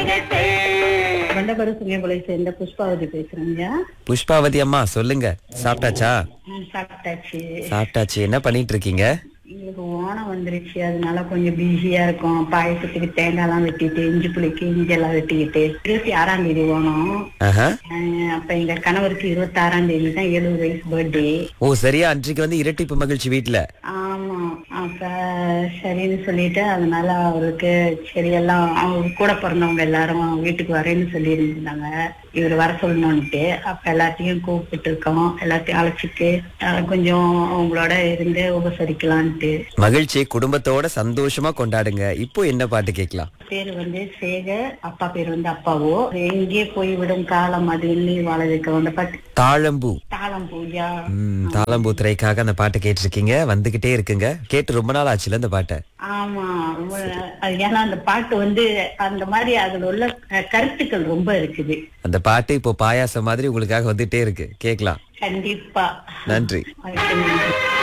மண்டபர சுங்கபலை சேர்ந்த புஷ்பாவதி பேசுறேங்க புஷ்பாவதி அம்மா சொல்லுங்க சாப்பிட்டாச்சா ம், சாப்பிட்டாச்சு சாப்பிட்டாச்சு என்ன பண்ணிட்டு இருக்கீங்க எங்களுக்கு ஓணம் வந்துருச்சு அதனால கொஞ்சம் பிஸியா இருக்கும் பாயசத்துக்கு தேங்காய்லாம் வெட்டிட்டு இஞ்சி புளிக்கு இஞ்சி எல்லாம் வெட்டிக்கிட்டு இருபத்தி ஆறாம் தேதி ஓணம் ஆஹா. அஹ், அப்ப எங்க கணவருக்கு இருபத்தி ஆறாம் தேதி தான் எழுபது வயசு பர்த்டே ஓ சரியா அன்றைக்கு வந்து இரட்டிப்பு மகிழ்ச்சி வீட்ல ஆமா அப்ப சரின்னு சொல்லிட்டு அதனால அவருக்கு சரி எல்லாம் அவங்க கூட பிறந்தவங்க எல்லாரும் வீட்டுக்கு வரேன்னு சொல்லி இருந்தாங்க இவர் வர சொல்லணும்னுட்டு அப்ப எல்லாத்தையும் கூப்பிட்டு இருக்கோம் எல்லாத்தையும் அழைச்சிட்டு அஹ், கொஞ்சம் அவங்களோட இருந்து உபசரிக்கலான்ட்டு மகிழ்ச்சியை குடும்பத்தோட சந்தோஷமா கொண்டாடுங்க இப்போ என்ன பாட்டு கேட்கலாம் பேரு வந்து சேகர் அப்பா பேர் வந்து அப்பாவோ எங்கே போய் விடும் காலம் அது எண்ணி வாழ வைக்க அந்த பாட்டு தாழம்பூ தாளம் பூஜா ம், தாழம்பூ திரைக்காக அந்த பாட்டை கேட்டிருக்கீங்க வந்துகிட்டே இருக்குங்க கேட்டு ரொம்ப நாள் ஆச்சுல அந்த பாட்டை ஆமா ரொம்ப அது ஏன்னா அந்த பாட்டு வந்து அந்த மாதிரி அதுல உள்ள அஹ், கருத்துக்கள் ரொம்ப இருக்குது அந்த பாட்டு இப்போ பாயாசம் மாதிரி உங்களுக்காக வந்துட்டே இருக்கு கேட்கலாம் கண்டிப்பா நன்றி அதுக்கு நன்றி.